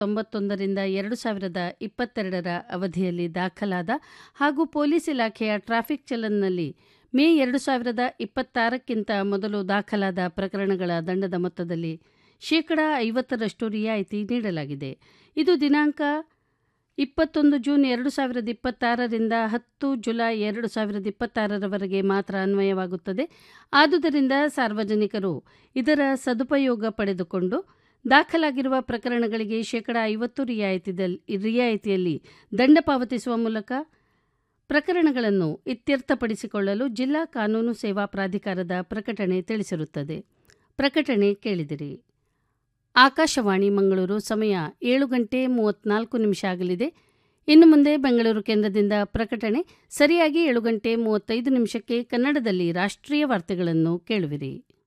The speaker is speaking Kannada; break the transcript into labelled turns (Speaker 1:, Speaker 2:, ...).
Speaker 1: ತೊಂಬತ್ತೊಂದರಿಂದ ಎರಡು ಸಾವಿರದ ಇಪ್ಪತ್ತೆರಡರ ಅವಧಿಯಲ್ಲಿ ದಾಖಲಾದ ಹಾಗೂ ಪೊಲೀಸ್ ಇಲಾಖೆಯ ಟ್ರಾಫಿಕ್ ಚಲನ್ನಲ್ಲಿ ಮೇ ಎರಡು ಸಾವಿರದ ಇಪ್ಪತ್ತಾರಕ್ಕಿಂತ ಮೊದಲು ದಾಖಲಾದ ಪ್ರಕರಣಗಳ ದಂಡದ ಮೊತ್ತದಲ್ಲಿ ಶೇಕಡಾ ಐವತ್ತರಷ್ಟು ರಿಯಾಯಿತಿ ನೀಡಲಾಗಿದೆ ಇದು ದಿನಾಂಕ ಇಪ್ಪತ್ತೊಂದು ಜೂನ್ ಎರಡು ಸಾವಿರದ ಇಪ್ಪತ್ತಾರರಿಂದ ಹತ್ತು ಜುಲೈ ಎರಡು ಸಾವಿರದ ಇಪ್ಪತ್ತಾರರವರೆಗೆ ಮಾತ್ರ ಅನ್ವಯವಾಗುತ್ತದೆ ಆದುದರಿಂದ ಸಾರ್ವಜನಿಕರು ಇದರ ಸದುಪಯೋಗ ಪಡೆದುಕೊಂಡು ದಾಖಲಾಗಿರುವ ಪ್ರಕರಣಗಳಿಗೆ ಶೇಕಡಾ ಐವತ್ತು ರಿಯಾಯಿತಿದಲ್ಲಿ ರಿಯಾಯಿತಿಯಲ್ಲಿ ದಂಡ ಪಾವತಿಸುವ ಮೂಲಕ ಪ್ರಕರಣಗಳನ್ನು ಇತ್ಯರ್ಥಪಡಿಸಿಕೊಳ್ಳಲು ಜಿಲ್ಲಾ ಕಾನೂನು ಸೇವಾ ಪ್ರಾಧಿಕಾರದ ಪ್ರಕಟಣೆ ತಿಳಿಸಿರುತ್ತದೆ ಪ್ರಕಟಣೆ ಕೇಳಿದಿರಿ ಆಕಾಶವಾಣಿ ಮಂಗಳೂರು ಸಮಯ ಏಳು ಗಂಟೆ ಮೂವತ್ನಾಲ್ಕು ನಿಮಿಷ ಆಗಲಿದೆ ಇನ್ನು ಮುಂದೆ ಬೆಂಗಳೂರು ಕೇಂದ್ರದಿಂದ ಪ್ರಕಟಣೆ ಸರಿಯಾಗಿ ಏಳು ಗಂಟೆ ಮೂವತ್ತೈದು ನಿಮಿಷಕ್ಕೆ ಕನ್ನಡದಲ್ಲಿ ರಾಷ್ಟ್ರೀಯ ವಾರ್ತೆಗಳನ್ನು ಕೇಳುವಿರಿ